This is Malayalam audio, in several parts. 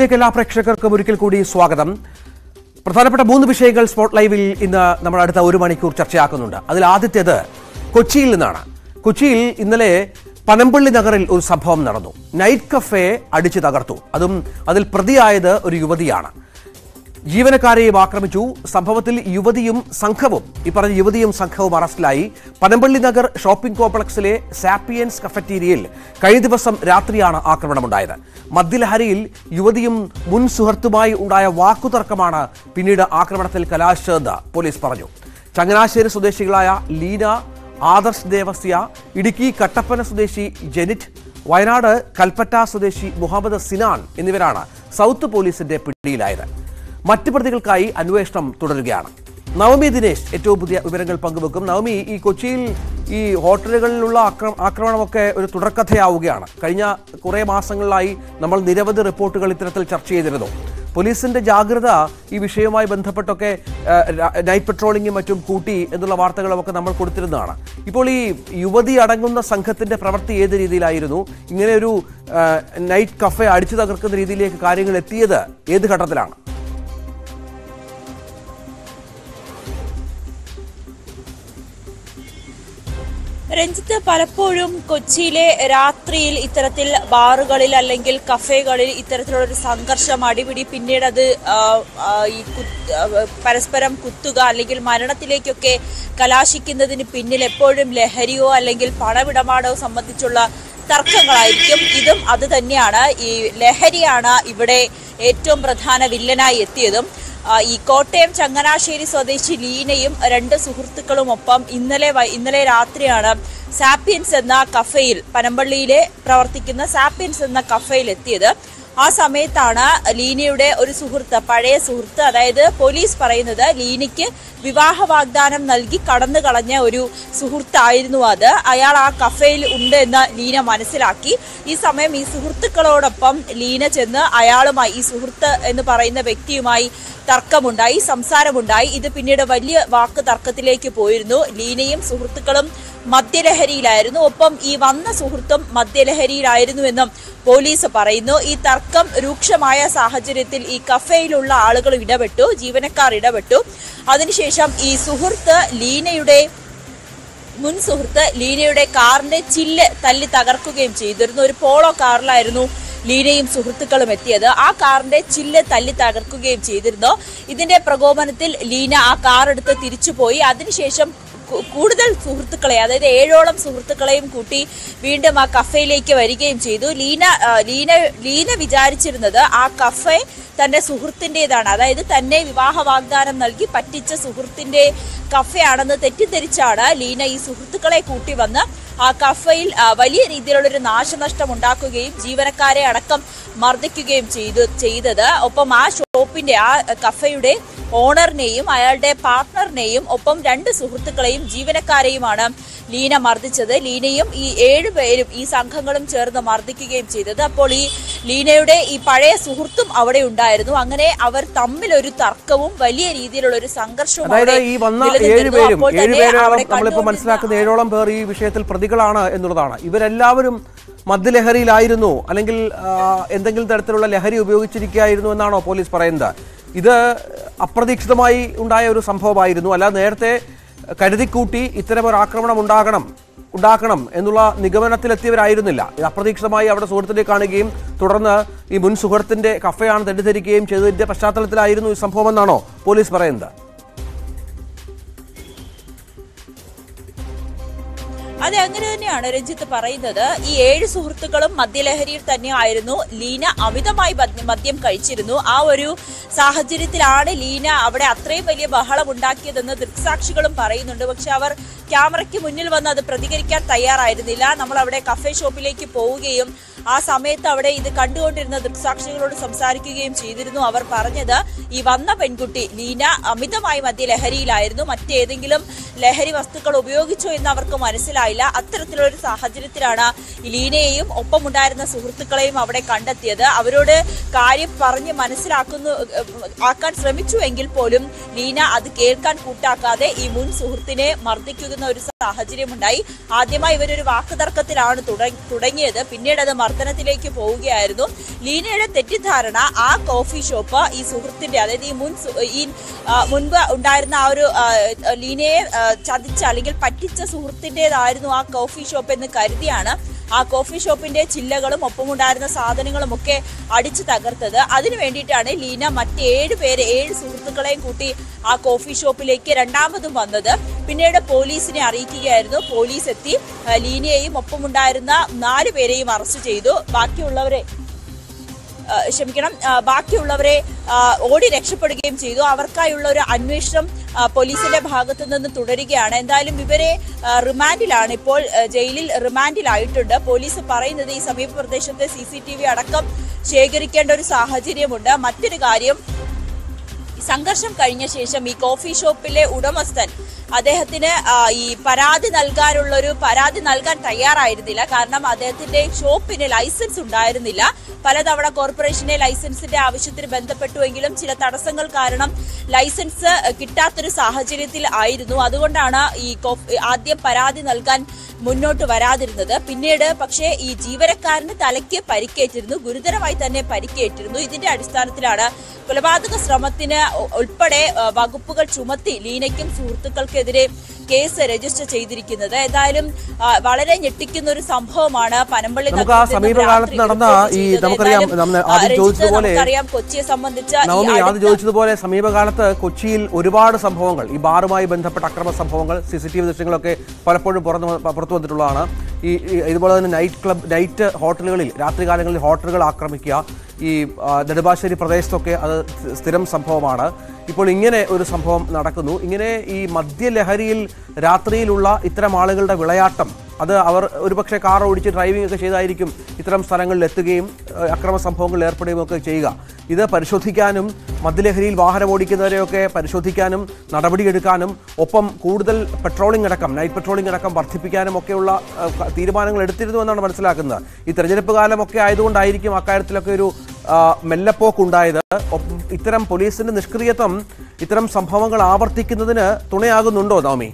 വാർത്തയിലേക്ക് എല്ലാ പ്രേക്ഷകർക്കും ഒരിക്കൽ കൂടി സ്വാഗതം പ്രധാനപ്പെട്ട മൂന്ന് വിഷയങ്ങൾ സ്പോട്ട് ലൈവിൽ ഇന്ന് നമ്മൾ അടുത്ത ഒരു മണിക്കൂർ ചർച്ചയാക്കുന്നുണ്ട് അതിൽ ആദ്യത്തേത് കൊച്ചിയിൽ നിന്നാണ് കൊച്ചിയിൽ ഇന്നലെ പനമ്പള്ളി നഗറിൽ ഒരു സംഭവം നടന്നു നൈറ്റ് കഫേ അടിച്ചു തകർത്തു അതും അതിൽ പ്രതിയായത് ഒരു യുവതിയാണ് ജീവനക്കാരെയും ആക്രമിച്ചു സംഭവത്തിൽ യുവതിയും സംഘവും ഈ പറഞ്ഞ യുവതിയും സംഘവും അറസ്റ്റിലായി പനമ്പള്ളി നഗർ ഷോപ്പിംഗ് കോംപ്ലക്സിലെ സാപ്പിയൻസ് കഫറ്റീരിയയിൽ കഴിഞ്ഞ ദിവസം രാത്രിയാണ് ആക്രമണമുണ്ടായത് മദ്യലഹരിയിൽ യുവതിയും മുൻ സുഹൃത്തുമായി ഉണ്ടായ വാക്കുതർക്കമാണ് പിന്നീട് ആക്രമണത്തിൽ കലാശിച്ചതെന്ന് പോലീസ് പറഞ്ഞു ചങ്ങനാശ്ശേരി സ്വദേശികളായ ലീന ആദർശ് ദേവസ്യ ഇടുക്കി കട്ടപ്പന സ്വദേശി ജെനിറ്റ് വയനാട് കൽപ്പറ്റ സ്വദേശി മുഹമ്മദ് സിനാൻ എന്നിവരാണ് സൗത്ത് പോലീസിന്റെ പിടിയിലായത് മറ്റ് പ്രതികൾക്കായി അന്വേഷണം തുടരുകയാണ് നവമി ദിനേശ് ഏറ്റവും പുതിയ വിവരങ്ങൾ പങ്കുവെക്കും നവമി ഈ കൊച്ചിയിൽ ഈ ഹോട്ടലുകളിലുള്ള ആക്ര- ആക്രമണമൊക്കെ ഒരു തുടർക്കഥയാവുകയാണ് കഴിഞ്ഞ കുറേ മാസങ്ങളിലായി നമ്മൾ നിരവധി റിപ്പോർട്ടുകൾ ഇത്തരത്തിൽ ചർച്ച ചെയ്തിരുന്നു പോലീസിന്റെ ജാഗ്രത ഈ വിഷയവുമായി ബന്ധപ്പെട്ടൊക്കെ ആ, ര- നൈറ്റ് പെട്രോളിങ്ങും മറ്റും കൂട്ടി എന്നുള്ള വാർത്തകളൊക്കെ നമ്മൾ കൊടുത്തിരുന്നതാണ് ഇപ്പോൾ ഈ യുവതി അടങ്ങുന്ന സംഘത്തിന്റെ പ്രവൃത്തി ഏത് രീതിയിലായിരുന്നു ഇങ്ങനെ ഒരു ആ, നൈറ്റ് കഫേ അടിച്ചു തകർക്കുന്ന രീതിയിലേക്ക് കാര്യങ്ങൾ എത്തിയത് ഏത് ഘട്ടത്തിലാണ് രഞ്ജിത്ത് പലപ്പോഴും കൊച്ചിയിലെ രാത്രിയിൽ ഇത്തരത്തിൽ ബാറുകളിൽ അല്ലെങ്കിൽ കഫേകളിൽ ഇത്തരത്തിലുള്ള ഒരു സംഘർഷം അടിപിടി പിന്നീട് അത് ആ, ആ, ഈ കുത്ത്- ആ, പരസ്പരം കുത്തുക അല്ലെങ്കിൽ മരണത്തിലേക്കൊക്കെ കലാശിക്കുന്നതിന് പിന്നിൽ എപ്പോഴും ലഹരിയോ അല്ലെങ്കിൽ പണമിടപാടോ സംബന്ധിച്ചുള്ള തർക്കങ്ങളായിരിക്കും ഇതും അത് തന്നെയാണ് ഈ ലഹരിയാണ് ഇവിടെ ഏറ്റവും പ്രധാന വില്ലനായി എത്തിയതും ആ, ഈ കോട്ടയം ചങ്ങനാശ്ശേരി സ്വദേശി ലീനയും രണ്ട് സുഹൃത്തുക്കളും ഒപ്പം ഇന്നലെ വൈ- ഇന്നലെ രാത്രിയാണ് സാപ്പിയൻസ് എന്ന കഫേയിൽ പനമ്പള്ളിയിലെ പ്രവർത്തിക്കുന്ന സാപ്പിയൻസ് എന്ന കഫേയിൽ എത്തിയത് ആ സമയത്താണ് ലീനയുടെ ഒരു സുഹൃത്ത് പഴയ സുഹൃത്ത് അതായത് പോലീസ് പറയുന്നത് ലീനയ്ക്ക് വിവാഹ വാഗ്ദാനം നൽകി കടന്നു കളഞ്ഞ ഒരു സുഹൃത്തായിരുന്നു അത് അയാൾ ആ കഫേയിൽ ഉണ്ട് എന്ന് ലീന മനസ്സിലാക്കി ഈ സമയം ഈ സുഹൃത്തുക്കളോടൊപ്പം ലീന ചെന്ന് അയാളുമായി ഈ സുഹൃത്ത് എന്ന് പറയുന്ന വ്യക്തിയുമായി തർക്കമുണ്ടായി സംസാരമുണ്ടായി ഇത് പിന്നീട് വലിയ വാക്ക് തർക്കത്തിലേക്ക് പോയിരുന്നു ലീനയും സുഹൃത്തുക്കളും മദ്യലഹരിയിലായിരുന്നു ഒപ്പം ഈ വന്ന സുഹൃത്തും മദ്യലഹരിയിലായിരുന്നുവെന്നും പോലീസ് പറയുന്നു ഈ തർക്കം രൂക്ഷമായ സാഹചര്യത്തിൽ ഈ കഫേയിലുള്ള ആളുകൾ ഇടപെട്ടു ജീവനക്കാർ ഇടപെട്ടു അതിനുശേഷം ഈ സുഹൃത്ത് ലീനയുടെ മുൻ സുഹൃത്ത് ലീനയുടെ കാറിന്റെ ചില്ല് തല്ലി തകർക്കുകയും ചെയ്തിരുന്നു ഒരു പോളോ കാറിലായിരുന്നു ലീനയും സുഹൃത്തുക്കളും എത്തിയത് ആ കാറിന്റെ ചില്ല് തല്ലി തകർക്കുകയും ചെയ്തിരുന്നു ഇതിന്റെ പ്രകോപനത്തിൽ ലീന ആ കാർ എടുത്ത് തിരിച്ചുപോയി അതിനുശേഷം കു- കൂടുതൽ സുഹൃത്തുക്കളെ അതായത് ഏഴോളം സുഹൃത്തുക്കളെയും കൂട്ടി വീണ്ടും ആ കഫേയിലേക്ക് വരികയും ചെയ്തു ലീന ആ, ലീന ലീന വിചാരിച്ചിരുന്നത് ആ കഫേ തന്റെ സുഹൃത്തിൻ്റെതാണ് അതായത് തന്നെ വിവാഹ വാഗ്ദാനം നൽകി പറ്റിച്ച സുഹൃത്തിന്റെ കഫയാണെന്ന് തെറ്റിദ്ധരിച്ചാണ് ലീന ഈ സുഹൃത്തുക്കളെ കൂട്ടി വന്ന് ആ കഫയിൽ ആ, വലിയ രീതിയിലുള്ളൊരു നാശനഷ്ടം ഉണ്ടാക്കുകയും ജീവനക്കാരെ അടക്കം മർദ്ദിക്കുകയും ചെയ്തു ചെയ്തത് ഒപ്പം ആ ഷോപ്പിന്റെ ആ കഫയുടെ ഓണറിനെയും അയാളുടെ പാർട്ട്ണറിനെയും ഒപ്പം രണ്ട് സുഹൃത്തുക്കളെയും ജീവനക്കാരെയുമാണ് ലീന മർദ്ദിച്ചത് ലീനയും ഈ ഏഴ് പേരും ഈ സംഘങ്ങളും ചേർന്ന് മർദ്ദിക്കുകയും ചെയ്തത് അപ്പോൾ ഈ ലീനയുടെ ഈ പഴയ സുഹൃത്തും അവിടെ ഉണ്ടായിരുന്നു അങ്ങനെ അവർ തമ്മിൽ ഒരു തർക്കവും വലിയ രീതിയിലുള്ള ഒരു സംഘർഷവും അതായത് അവിടെ ഈ വന്ന നിലനിന്നിരുന്നു. ഏഴുപേരും അപ്പോൾ തന്നെ ഏഴുപേരോളം അവിടെ നമ്മളിപ്പോൾ കണ്ടുകൊണ്ടിരുന്ന മനസ്സിലാക്കുന്ന ഏഴോളം പേർ ഈ വിഷയത്തിൽ പ്രതികളാണ് എന്നുള്ളതാണ് ഇവരെല്ലാവരും മദ്യലഹരിയിലായിരുന്നു അല്ലെങ്കിൽ ആ, എന്തെങ്കിലും തരത്തിലുള്ള ലഹരി ഉപയോഗിച്ചിരിക്കുകയായിരുന്നു എന്നാണോ പോലീസ് പറയുന്നത് ഇത് അപ്രതീക്ഷിതമായി ഉണ്ടായ ഒരു സംഭവമായിരുന്നു അല്ലാതെ നേരത്തെ കരുതിക്കൂട്ടി ഇത്തരം ഒരു ആക്രമണം ഉണ്ടാകണം ഉണ്ടാക്കണം എന്നുള്ള നിഗമനത്തിലെത്തിയവരായിരുന്നില്ല ഇത് അപ്രതീക്ഷിതമായി അവിടെ സുഹൃത്തിനെ കാണുകയും തുടർന്ന് ഈ മുൻ സുഹൃത്തിന്റെ കഫയാണ് തെറ്റിദ്ധരിക്കുകയും ചെയ്തതിന്റെ പശ്ചാത്തലത്തിലായിരുന്നു ഈ സംഭവമെന്നാണോ പോലീസ് പറയുന്നത് അതെ അങ്ങനെ തന്നെയാണ് രഞ്ജിത്ത് പറയുന്നത് ഈ ഏഴ് സുഹൃത്തുക്കളും മദ്യലഹരിയിൽ തന്നെയായിരുന്നു ലീന അമിതമായി മദ്യ- മദ്യം കഴിച്ചിരുന്നു ആ ഒരു സാഹചര്യത്തിലാണ് ലീന അവിടെ അത്രയും വലിയ ബഹളം ഉണ്ടാക്കിയതെന്ന് ദൃക്സാക്ഷികളും പറയുന്നുണ്ട് പക്ഷെ അവർ ക്യാമറയ്ക്ക് മുന്നിൽ വന്ന് അത് പ്രതികരിക്കാൻ തയ്യാറായിരുന്നില്ല നമ്മൾ അവിടെ കഫേ ഷോപ്പിലേക്ക് പോവുകയും ആ സമയത്ത് അവിടെ ഇത് കണ്ടുകൊണ്ടിരുന്ന ദൃക്സാക്ഷികളോട് സംസാരിക്കുകയും ചെയ്തിരുന്നു അവർ പറഞ്ഞത് ഈ വന്ന പെൺകുട്ടി ലീന അമിതമായി മദ്യലഹരിയിലായിരുന്നു മറ്റേതെങ്കിലും ലഹരി വസ്തുക്കൾ ഉപയോഗിച്ചോ എന്ന് അവർക്ക് മനസ്സിലായില്ല അത്തരത്തിലുള്ള ഒരു സാഹചര്യത്തിലാണ് ഈ ലീനയെയും ഒപ്പമുണ്ടായിരുന്ന സുഹൃത്തുക്കളെയും അവിടെ കണ്ടെത്തിയത് അവരോട് കാര്യം പറഞ്ഞ് മനസ്സിലാക്കുന്നു ഏഹ്, ആക്കാൻ ശ്രമിച്ചു എങ്കിൽ പോലും ലീന അത് കേൾക്കാൻ കൂട്ടാക്കാതെ ഈ മുൻ സുഹൃത്തിനെ മർദ്ദിക്കുന്ന ഒരു സാഹചര്യമുണ്ടായി ആദ്യമായി ഇവരൊരു വാക്കുതർക്കത്തിലാണ് തുട- തുടങ്ങിയത് പിന്നീട് അത് മർദ്ദനത്തിലേക്ക് പോവുകയായിരുന്നു ലീനയുടെ തെറ്റിദ്ധാരണ ആ കോഫി ഷോപ്പ് ഈ സുഹൃത്തിന്റെ അതായത് ഈ മുൻ സു- ഈ ആ, മുൻപ് ഉണ്ടായിരുന്ന ആ ഒരു ആ, ലീനയെ ആ, ചതിച്ച അല്ലെങ്കിൽ പറ്റിച്ച സുഹൃത്തിൻ്റെതായിരുന്നു ആ കോഫി ഷോപ്പ് എന്ന് കരുതിയാണ് ആ കോഫി ഷോപ്പിന്റെ ചില്ലകളും ഒപ്പമുണ്ടായിരുന്ന സാധനങ്ങളും ഒക്കെ അടിച്ചു തകർത്തത് അതിനു വേണ്ടിയിട്ടാണ് ലീന മറ്റേഴ് പേര് ഏഴ് സുഹൃത്തുക്കളെയും കൂട്ടി ആ കോഫി ഷോപ്പിലേക്ക് രണ്ടാമതും വന്നത് പിന്നീട് പോലീസിനെ അറിയിക്കുകയായിരുന്നു പോലീസ് എത്തി ആ, ലീനയെയും ഒപ്പമുണ്ടായിരുന്ന നാല് പേരെയും അറസ്റ്റ് ചെയ്തു ബാക്കിയുള്ളവരെ ആ, ക്ഷമിക്കണം ആ, ബാക്കിയുള്ളവരെ ആ, ഓടി രക്ഷപ്പെടുകയും ചെയ്തു അവർക്കായുള്ള ഒരു അന്വേഷണം ആ, പോലീസിന്റെ ഭാഗത്തു നിന്ന് തുടരുകയാണ് എന്തായാലും ഇവരെ ആ, റിമാൻഡിലാണ് ഇപ്പോൾ ആ, ജയിലിൽ റിമാൻഡിലായിട്ടുണ്ട് പോലീസ് പറയുന്നത് ഈ സമീപ പ്രദേശത്തെ സി സി ടി വി അടക്കം ശേഖരിക്കേണ്ട ഒരു സാഹചര്യമുണ്ട് മറ്റൊരു കാര്യം സംഘർഷം കഴിഞ്ഞ ശേഷം ഈ കോഫി ഷോപ്പിലെ ഉടമസ്ഥൻ അദ്ദേഹത്തിന് ആ, ഈ പരാതി നൽകാനുള്ള ഒരു പരാതി നൽകാൻ തയ്യാറായിരുന്നില്ല കാരണം അദ്ദേഹത്തിന്റെ ഷോപ്പിന് ലൈസൻസ് ഉണ്ടായിരുന്നില്ല പലതവണ കോർപ്പറേഷന്റെ ലൈസൻസിന്റെ ആവശ്യത്തിന് ബന്ധപ്പെട്ടുവെങ്കിലും ചില തടസ്സങ്ങൾ കാരണം ലൈസൻസ് കിട്ടാത്തൊരു സാഹചര്യത്തിൽ ആയിരുന്നു അതുകൊണ്ടാണ് ഈ കോഫ്- ആദ്യം പരാതി നൽകാൻ മുന്നോട്ട് വരാതിരുന്നത് പിന്നീട് പക്ഷേ ഈ ജീവനക്കാരന് തലയ്ക്ക് പരിക്കേറ്റിരുന്നു ഗുരുതരമായി തന്നെ പരിക്കേറ്റിരുന്നു ഇതിന്റെ അടിസ്ഥാനത്തിലാണ് കൊലപാതക ശ്രമത്തിന് ഉ- ഉൾപ്പെടെ ആ, വകുപ്പുകൾ ചുമത്തി ലീനയ്ക്കും സുഹൃത്തുക്കൾക്കെതിരെ കേസ് രജിസ്റ്റർ ചെയ്തിരിക്കുന്നത് ഏതായാലും ആ, വളരെ ഞെട്ടിക്കുന്ന ഒരു സംഭവമാണ് പനമ്പള്ളി നമുക്ക് ആ നഗരത്തിൽ നിന്ന് സമീപകാലത്ത് രാത്രി നടന്ന റിപ്പോർട്ട് ഈ ചെയ്തത്. നമുക്കറിയാം, ഏതായാലും, നമ്മൾ ആ, ആദ്യം രഞ്ജിത്ത് ചോദിച്ചതുപോലെ നമുക്കറിയാം കൊച്ചിയെ സംബന്ധിച്ച ഈ നവമി ആദ്യം അടുത്ത- ചോദിച്ചതുപോലെ സമീപകാലത്ത് കൊച്ചിയിൽ ഒരുപാട് സംഭവങ്ങൾ ഈ ബാറുമായി ബന്ധപ്പെട്ട അക്രമ സംഭവങ്ങൾ സി സി ടി വി ദൃശ്യങ്ങളൊക്കെ പലപ്പോഴും പുറത്തു വ- പുറത്തു വന്നിട്ടുള്ളതാണ് ഈ ഈ ഇതുപോലെ തന്നെ നൈറ്റ് ക്ലബ് നൈറ്റ് ഹോട്ടലുകളിൽ രാത്രികാലങ്ങളിൽ ഹോട്ടലുകൾ ആക്രമിക്കുക ഈ ആ, നെടുമ്പാശ്ശേരി പ്രദേശത്തൊക്കെ അത് സ്ഥിരം സംഭവമാണ് ഇപ്പോൾ ഇങ്ങനെ ഒരു സംഭവം നടക്കുന്നു ഇങ്ങനെ ഈ മദ്യലഹരിയിൽ രാത്രിയിലുള്ള ഇത്തരം ആളുകളുടെ വിളയാട്ടം അത് അവർ ഒരുപക്ഷെ കാർ ഓടിച്ച് ഡ്രൈവിംഗ് ഒക്കെ ചെയ്തായിരിക്കും ഇത്തരം സ്ഥലങ്ങളിൽ എത്തുകയും ഏഹ്, അക്രമ സംഭവങ്ങളിൽ ഏർപ്പെടുകയും ഒക്കെ ചെയ്യുക ഇത് പരിശോധിക്കാനും മദ്യലഹരിയിൽ വാഹനം ഓടിക്കുന്നവരെയൊക്കെ പരിശോധിക്കാനും നടപടിയെടുക്കാനും ഒപ്പം കൂടുതൽ പെട്രോളിംഗ് അടക്കം നൈറ്റ് പെട്രോളിംഗ് അടക്കം വർദ്ധിപ്പിക്കാനും ഒക്കെയുള്ള ഏഹ്, ക- തീരുമാനങ്ങൾ എടുത്തിരുന്നു എന്നാണ് മനസ്സിലാക്കുന്നത് ഈ തെരഞ്ഞെടുപ്പ് കാലമൊക്കെ ആയതുകൊണ്ടായിരിക്കും അക്കാര്യത്തിലൊക്കെ ഒരു ആ, മെല്ലപ്പോക്കുണ്ടായത് ഒപ്പം ഇത്തരം പോലീസിന്റെ നിഷ്ക്രിയത്വം ഇത്തരം സംഭവങ്ങൾ ആവർത്തിക്കുന്നതിന് തുണയാകുന്നുണ്ടോ നവമി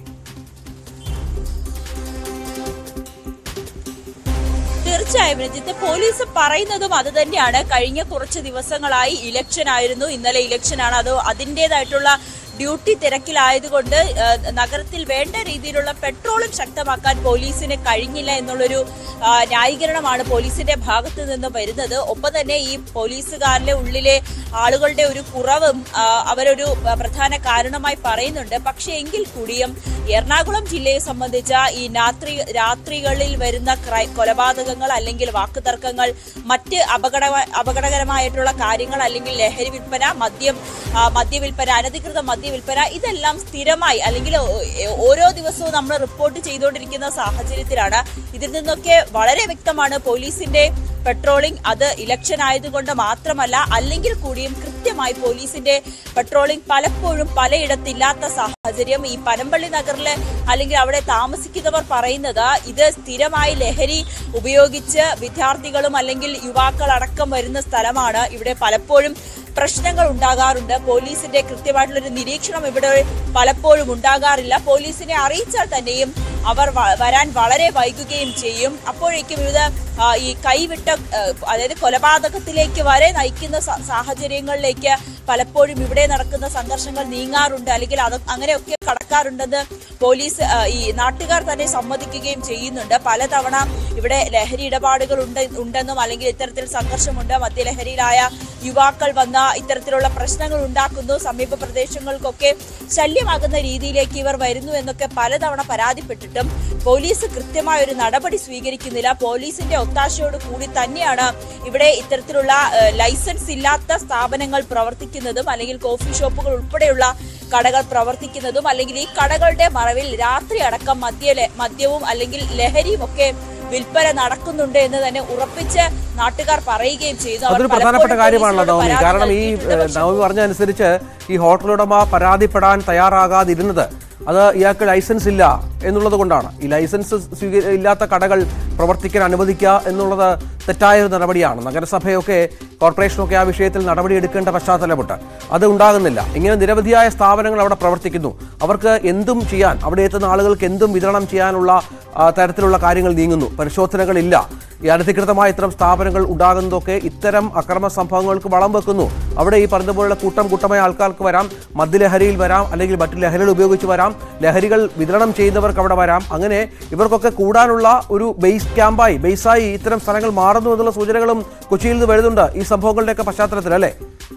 തീർച്ചയായും രഞ്ജിത്ത് പോലീസ് പറയുന്നതും അത് തന്നെയാണ് കഴിഞ്ഞ കുറച്ച് ദിവസങ്ങളായി ഇലക്ഷൻ ആയിരുന്നു ഇന്നലെ ഇലക്ഷനാണ് അത് അതിൻ്റെതായിട്ടുള്ള ഡ്യൂട്ടി തിരക്കിലായതുകൊണ്ട് ആ, നഗരത്തിൽ വേണ്ട രീതിയിലുള്ള പെട്രോളും ശക്തമാക്കാൻ പോലീസിന് കഴിഞ്ഞില്ല എന്നുള്ളൊരു ആ, ന്യായീകരണമാണ് പോലീസിന്റെ ഭാഗത്ത് നിന്ന് വരുന്നത് ഒപ്പം തന്നെ ഈ പോലീസുകാരുടെ ഉള്ളിലെ ആളുകളുടെ ഒരു കുറവും ആ, അവരൊരു ആ, പ്രധാന കാരണമായി പറയുന്നുണ്ട് പക്ഷേ എങ്കിൽ കൂടിയും എറണാകുളം ജില്ലയെ സംബന്ധിച്ച ഈ രാത്രി രാത്രികളിൽ വരുന്ന ക്രൈ കൊലപാതകങ്ങൾ അല്ലെങ്കിൽ വാക്കുതർക്കങ്ങൾ മറ്റ് അപകട അപകടകരമായിട്ടുള്ള കാര്യങ്ങൾ അല്ലെങ്കിൽ ലഹരി വിൽപ്പന മദ്യം ആ, മദ്യവിൽപ്പന അനധികൃത മദ്യവിൽപ്പന ഇതെല്ലാം സ്ഥിരമായി അല്ലെങ്കിൽ ഓ- ഓരോ ദിവസവും നമ്മൾ റിപ്പോർട്ട് ചെയ്തുകൊണ്ടിരിക്കുന്ന സാഹചര്യത്തിലാണ് ഇതിൽ നിന്നൊക്കെ വളരെ വ്യക്തമാണ് പോലീസിന്റെ പെട്രോളിംഗ് അത് ഇലക്ഷൻ ആയതുകൊണ്ട് മാത്രമല്ല അല്ലെങ്കിൽ കൂടിയും കൃത്യമായി പോലീസിന്റെ പെട്രോളിംഗ് പലപ്പോഴും പലയിടത്തില്ലാത്ത സാഹചര്യം ഈ പനമ്പള്ളി നഗറിലെ അല്ലെങ്കിൽ അവിടെ താമസിക്കുന്നവർ പറയുന്നത് ഇത് സ്ഥിരമായി ലഹരി ഉപയോഗിച്ച് വിദ്യാർത്ഥികളും അല്ലെങ്കിൽ യുവാക്കൾ അടക്കം വരുന്ന സ്ഥലമാണ് ഇവിടെ പലപ്പോഴും പ്രശ്നങ്ങൾ ഉണ്ടാകാറുണ്ട് പോലീസിന്റെ കൃത്യമായിട്ടുള്ളൊരു നിരീക്ഷണം ഇവിടെ പലപ്പോഴും ഉണ്ടാകാറില്ല പോലീസിനെ അറിയിച്ചാൽ തന്നെയും അവർ വ- വരാൻ വളരെ വൈകുകയും ചെയ്യും അപ്പോഴേക്കും ഇത് ആ, ഈ കൈവിട്ട ആ, അതായത് കൊലപാതകത്തിലേക്ക് വരെ നയിക്കുന്ന സ- സാഹചര്യങ്ങളിലേക്ക് പലപ്പോഴും ഇവിടെ നടക്കുന്ന സംഘർഷങ്ങൾ നീങ്ങാറുണ്ട് അല്ലെങ്കിൽ അത് അങ്ങനെയൊക്കെ കടക്കാറുണ്ടെന്ന് പോലീസ് ആ, ഈ നാട്ടുകാർ തന്നെ സമ്മതിക്കുകയും ചെയ്യുന്നുണ്ട് പലതവണ ഇവിടെ ലഹരി ഇടപാടുകൾ ഉണ്ട് ഉണ്ടെന്നും അല്ലെങ്കിൽ ഇത്തരത്തിൽ സംഘർഷമുണ്ട് മദ്യലഹരിയിലായ യുവാക്കൾ വന്ന ഇത്തരത്തിലുള്ള പ്രശ്നങ്ങൾ ഉണ്ടാക്കുന്നു സമീപ പ്രദേശങ്ങൾക്കൊക്കെ ശല്യമാകുന്ന രീതിയിലേക്ക് ഇവർ വരുന്നു എന്നൊക്കെ പലതവണ പരാതിപ്പെട്ടിട്ടും പോലീസ് കൃത്യമായ ഒരു നടപടി സ്വീകരിക്കുന്നില്ല പോലീസിന്റെ ഒത്താശയോട് കൂടി തന്നെയാണ് ഇവിടെ ഇത്തരത്തിലുള്ള ഏഹ്, ലൈസൻസ് ഇല്ലാത്ത സ്ഥാപനങ്ങൾ പ്രവർത്തിക്കുന്നതും അല്ലെങ്കിൽ കോഫി ഷോപ്പുകൾ ഉൾപ്പെടെയുള്ള കടകൾ പ്രവർത്തിക്കുന്നതും അല്ലെങ്കിൽ ഈ കടകളുടെ മറവിൽ രാത്രി അടക്കം മദ്യ മദ്യവും അല്ലെങ്കിൽ ലഹരിയും ഒക്കെ വിൽപ്പന നടക്കുന്നുണ്ട് എന്ന് തന്നെ ഉറപ്പിച്ച് നാട്ടുകാർ പറയുകയും ചെയ്തു അവർ അതൊരു പ്രധാനപ്പെട്ട പലപ്പോഴും കാര്യമാണല്ലോ പോലീസിനോട് നവമി പരാതി കാരണം ഈ നൽകിയിട്ടുണ്ട്. ഏഹ്, പക്ഷേ നവമി പറഞ്ഞ അനുസരിച്ച് ഈ ഹോട്ടൽ ഉടമ പരാതിപ്പെടാൻ തയ്യാറാകാതിരുന്നത് അത് ഇയാൾക്ക് ലൈസൻസ് ഇല്ല എന്നുള്ളത് കൊണ്ടാണ് ഈ ലൈസൻസ് സ്വീക- ഇല്ലാത്ത കടകൾ പ്രവർത്തിക്കാൻ അനുവദിക്കുക എന്നുള്ളത് തെറ്റായ ഒരു നടപടിയാണ് നഗരസഭയൊക്കെ കോർപ്പറേഷനൊക്കെ ആ വിഷയത്തിൽ നടപടി എടുക്കേണ്ട പശ്ചാത്തലമുണ്ട് അത് ഉണ്ടാകുന്നില്ല ഇങ്ങനെ നിരവധിയായ സ്ഥാപനങ്ങൾ അവിടെ പ്രവർത്തിക്കുന്നു അവർക്ക് എന്തും ചെയ്യാൻ അവിടെ എത്തുന്ന ആളുകൾക്ക് എന്തും വിതരണം ചെയ്യാനുള്ള ആ, തരത്തിലുള്ള കാര്യങ്ങൾ നീങ്ങുന്നു പരിശോധനകളില്ല ഈ അനധികൃതമായ ഇത്തരം സ്ഥാപനങ്ങൾ ഉണ്ടാകുന്നതൊക്കെ ഇത്തരം അക്രമ സംഭവങ്ങൾക്ക് വളം വെക്കുന്നു അവിടെ ഈ പറഞ്ഞതുപോലുള്ള കൂട്ടം കൂട്ടമായ ആൾക്കാർക്ക് വരാം മദ്യലഹരിയിൽ വരാം അല്ലെങ്കിൽ മറ്റു ലഹരികൾ ഉപയോഗിച്ച് വരാം ലഹരികൾ വിതരണം ചെയ്യുന്നവർക്ക് അവിടെ വരാം അങ്ങനെ ഇവർക്കൊക്കെ കൂടാനുള്ള ഒരു ബേസ് ക്യാമ്പായി ബേസായി ഇത്തരം സ്ഥലങ്ങൾ മാറുന്നു എന്നുള്ള സൂചനകളും കൊച്ചിയിൽ നിന്ന് വരുന്നുണ്ട് ഈ സംഭവങ്ങളുടെയൊക്കെ പശ്ചാത്തലത്തിൽ അല്ലേ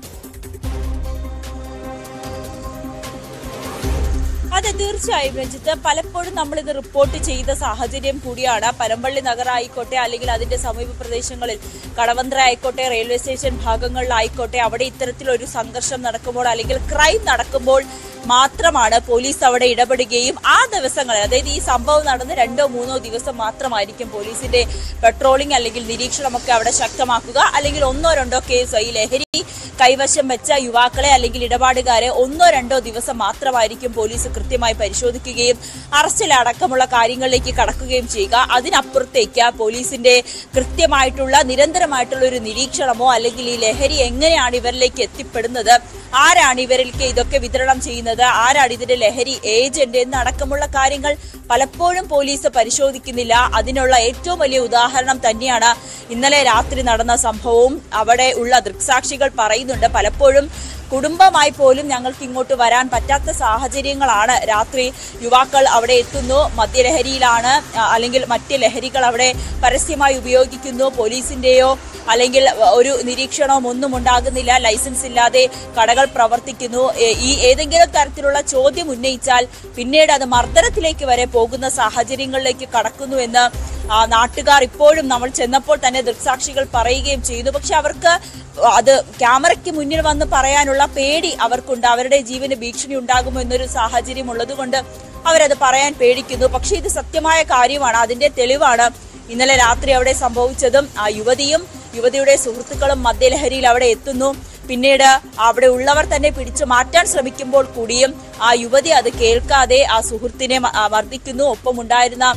അതെ തീർച്ചയായും രഞ്ജിത്ത് പലപ്പോഴും നമ്മൾ ഇത് റിപ്പോർട്ട് ചെയ്ത സാഹചര്യം കൂടിയാണ് പരമ്പള്ളി നഗർ ആയിക്കോട്ടെ അല്ലെങ്കിൽ അതിന്റെ സമീപ പ്രദേശങ്ങളിൽ കടവന്ത്ര ആയിക്കോട്ടെ റെയിൽവേ സ്റ്റേഷൻ ഭാഗങ്ങളിലായിക്കോട്ടെ അവിടെ ഇത്തരത്തിലൊരു സംഘർഷം നടക്കുമ്പോൾ അല്ലെങ്കിൽ ക്രൈം നടക്കുമ്പോൾ മാത്രമാണ് പോലീസ് അവിടെ ഇടപെടുകയും ആ ദിവസങ്ങളിൽ അതായത് ഈ സംഭവം നടന്ന് രണ്ടോ മൂന്നോ ദിവസം മാത്രമായിരിക്കും പോലീസിന്റെ പെട്രോളിംഗ് അല്ലെങ്കിൽ നിരീക്ഷണമൊക്കെ അവിടെ ശക്തമാക്കുക അല്ലെങ്കിൽ ഒന്നോ രണ്ടോ കേസ് ഈ ലഹരി കൈവശം വെച്ച യുവാക്കളെ അല്ലെങ്കിൽ ഇടപാടുകാരെ ഒന്നോ രണ്ടോ ദിവസം മാത്രമായിരിക്കും പോലീസ് കൃത്യമായി പരിശോധിക്കുകയും അറസ്റ്റിലടക്കമുള്ള കാര്യങ്ങളിലേക്ക് കടക്കുകയും ചെയ്യുക അതിനപ്പുറത്തേക്ക് പോലീസിന്റെ കൃത്യമായിട്ടുള്ള നിരന്തരമായിട്ടുള്ള ഒരു നിരീക്ഷണമോ അല്ലെങ്കിൽ ഈ ലഹരി എങ്ങനെയാണ് ഇവരിലേക്ക് എത്തിപ്പെടുന്നത് ആരാണ് ഇവരിലേക്ക് ഇതൊക്കെ വിതരണം ചെയ്യുന്നത് ആരാണ് ഇതിന്റെ ലഹരി ഏജന്റ് എന്നടക്കമുള്ള കാര്യങ്ങൾ പലപ്പോഴും പോലീസ് പരിശോധിക്കുന്നില്ല അതിനുള്ള ഏറ്റവും വലിയ ഉദാഹരണം തന്നെയാണ് ഇന്നലെ രാത്രി നടന്ന സംഭവവും അവിടെ ഉള്ള ദൃക്സാക്ഷികൾ പറയുന്നുണ്ട് പലപ്പോഴും കുടുംബമായി പോലും ഞങ്ങൾക്ക് ഇങ്ങോട്ട് വരാൻ പറ്റാത്ത സാഹചര്യങ്ങളാണ് രാത്രി യുവാക്കൾ അവിടെ എത്തുന്നു മദ്യലഹരിയിലാണ് ആ, അല്ലെങ്കിൽ മറ്റ് ലഹരികൾ അവിടെ പരസ്യമായി ഉപയോഗിക്കുന്നു പോലീസിന്റെയോ അല്ലെങ്കിൽ ഒരു നിരീക്ഷണവും ഒന്നും ഉണ്ടാകുന്നില്ല ലൈസൻസ് ഇല്ലാതെ കടകൾ പ്രവർത്തിക്കുന്നു ഏ- ഈ ഏതെങ്കിലും തരത്തിലുള്ള ചോദ്യം ഉന്നയിച്ചാൽ പിന്നീട് അത് മർദ്ദനത്തിലേക്ക് വരെ പോകുന്ന സാഹചര്യങ്ങളിലേക്ക് കടക്കുന്നു എന്ന് ആ, നാട്ടുകാർ ഇപ്പോഴും നമ്മൾ ചെന്നപ്പോൾ തന്നെ ദൃക്സാക്ഷികൾ പറയുകയും ചെയ്തു പക്ഷെ അവർക്ക് അത് ക്യാമറയ്ക്ക് മുന്നിൽ വന്ന് പറയാനുള്ള പേടി അവർക്കുണ്ട് അവരുടെ ജീവന് ഭീഷണി ഉണ്ടാകുമോ എന്നൊരു സാഹചര്യം ഉള്ളതുകൊണ്ട് അവരത് പറയാൻ പേടിക്കുന്നു പക്ഷെ ഇത് സത്യമായ കാര്യമാണ് അതിന്റെ തെളിവാണ് ഇന്നലെ രാത്രി അവിടെ സംഭവിച്ചതും ആ യുവതിയും യുവതിയുടെ സുഹൃത്തുക്കളും മദ്യലഹരിയിൽ അവിടെ എത്തുന്നു പിന്നീട് അവിടെ ഉള്ളവർ തന്നെ പിടിച്ചു മാറ്റാൻ ശ്രമിക്കുമ്പോൾ കൂടിയും ആ യുവതി അത് കേൾക്കാതെ ആ സുഹൃത്തിനെ മ- ആ, മർദ്ദിക്കുന്നു ഒപ്പമുണ്ടായിരുന്ന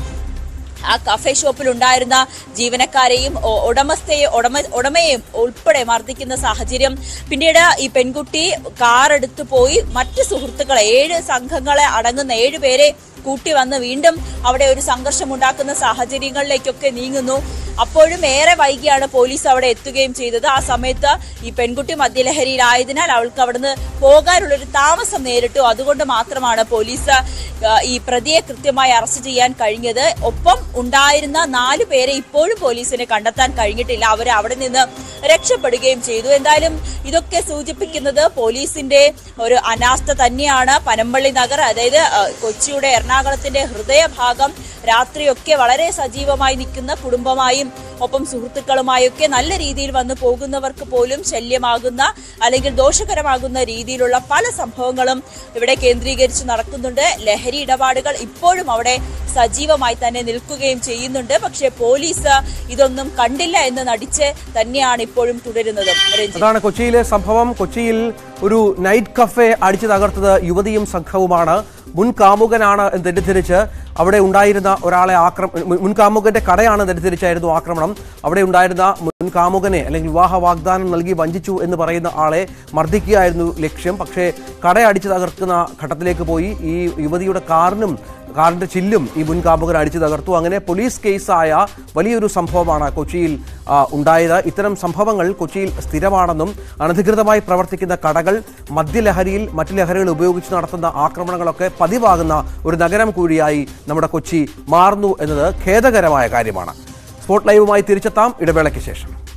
ആ കഫേ ഷോപ്പിൽ ഉണ്ടായിരുന്ന ജീവനക്കാരെയും ഒ- ഉടമസ്ഥയെ ഉടമ ഉടമയെയും ഉൾപ്പെടെ മർദ്ദിക്കുന്ന സാഹചര്യം പിന്നീട് ഈ പെൺകുട്ടി കാർ എടുത്തു പോയി മറ്റ് സുഹൃത്തുക്കളെ ഏഴ് സംഘങ്ങളെ അടങ്ങുന്ന ഏഴ് പേരെ കൂട്ടി വന്ന് വീണ്ടും അവിടെ ഒരു സംഘർഷം ഉണ്ടാക്കുന്ന സാഹചര്യങ്ങളിലേക്കൊക്കെ നീങ്ങുന്നു അപ്പോഴും ഏറെ വൈകിയാണ് പോലീസ് അവിടെ എത്തുകയും ചെയ്തത് ആ സമയത്ത് ഈ പെൺകുട്ടി മദ്യലഹരിയിലായതിനാൽ അവൾക്ക് അവിടുന്ന് പോകാനുള്ളൊരു താമസം നേരിട്ടു അതുകൊണ്ട് മാത്രമാണ് പോലീസ് ആ, ഈ പ്രതിയെ കൃത്യമായി അറസ്റ്റ് ചെയ്യാൻ കഴിഞ്ഞത് ഒപ്പം ഉണ്ടായിരുന്ന നാല് പേരെ ഇപ്പോഴും പോലീസിന് കണ്ടെത്താൻ കഴിഞ്ഞിട്ടില്ല അവർ അവിടെ നിന്ന് രക്ഷപ്പെടുകയും ചെയ്തു എന്തായാലും ഇതൊക്കെ സൂചിപ്പിക്കുന്നത് പോലീസിന്റെ ഒരു അനാസ്ഥ തന്നെയാണ് പനമ്പള്ളി നഗർ അതായത് ആ, കൊച്ചിയുടെ എറണാകുളത്തിന്റെ ഹൃദയഭാഗം രാത്രിയൊക്കെ വളരെ സജീവമായി നിൽക്കുന്ന കുടുംബമായും ഒപ്പം സുഹൃത്തുക്കളുമായൊക്കെ നല്ല രീതിയിൽ വന്നു പോകുന്നവർക്ക് പോലും ശല്യമാകുന്ന അല്ലെങ്കിൽ ദോഷകരമാകുന്ന രീതിയിലുള്ള പല സംഭവങ്ങളും ഇവിടെ കേന്ദ്രീകരിച്ച് നടക്കുന്നുണ്ട് ലഹരി ഇടപാടുകൾ ഇപ്പോഴും അവിടെ സജീവമായി തന്നെ നിൽക്കുകയും ചെയ്യുന്നുണ്ട് പക്ഷേ പോലീസ് ഇതൊന്നും കണ്ടില്ല എന്ന് നടിച്ച് തന്നെയാണ് ഇപ്പോഴും തുടരുന്നത് രഞ്ജിത്ത് അതാണ് കൊച്ചിയിലെ സംഭവം കൊച്ചിയിൽ ഒരു നൈറ്റ് കഫേ അടിച്ചു തകർത്തത് യുവതിയും സംഘവുമാണ് മുൻ കാമുകനാണ് എന്ന് തെറ്റിദ്ധരിച്ച് അവിടെ ഉണ്ടായിരുന്ന ഒരാളെ ആക്രമ മുൻ- മുൻ കാമുകന്റെ കടയാണ് തെറ്റിദ്ധരിച്ചായിരുന്നു ആക്രമണം അവിടെ ഉണ്ടായിരുന്ന മുൻ കാമുകനെ അല്ലെങ്കിൽ വിവാഹ വാഗ്ദാനം നൽകി വഞ്ചിച്ചു എന്ന് പറയുന്ന ആളെ മർദ്ദിക്കുകയായിരുന്നു ലക്ഷ്യം പക്ഷേ കട അടിച്ചു തകർക്കുന്ന ഘട്ടത്തിലേക്ക് പോയി ഈ യുവതിയുടെ കാറിനും കാറിന്റെ ചില്ലും ഈ മുൻ കാമുകൻ അടിച്ചു തകർത്തു അങ്ങനെ പോലീസ് കേസായ വലിയൊരു സംഭവമാണ് കൊച്ചിയിൽ ആ, ഉണ്ടായത് ഇത്തരം സംഭവങ്ങൾ കൊച്ചിയിൽ സ്ഥിരമാണെന്നും അനധികൃതമായി പ്രവർത്തിക്കുന്ന കടകൾ മദ്യലഹരിയിൽ മറ്റു ലഹരികൾ ഉപയോഗിച്ച് നടത്തുന്ന ആക്രമണങ്ങളൊക്കെ പതിവാകുന്ന ഒരു നഗരം കൂടിയായി നമ്മുടെ കൊച്ചി മാറുന്നു എന്നത് ഖേദകരമായ കാര്യമാണ് സ്പോട്ട് ലൈവുമായി തിരിച്ചെത്താം ഇടവേളയ്ക്ക് ശേഷം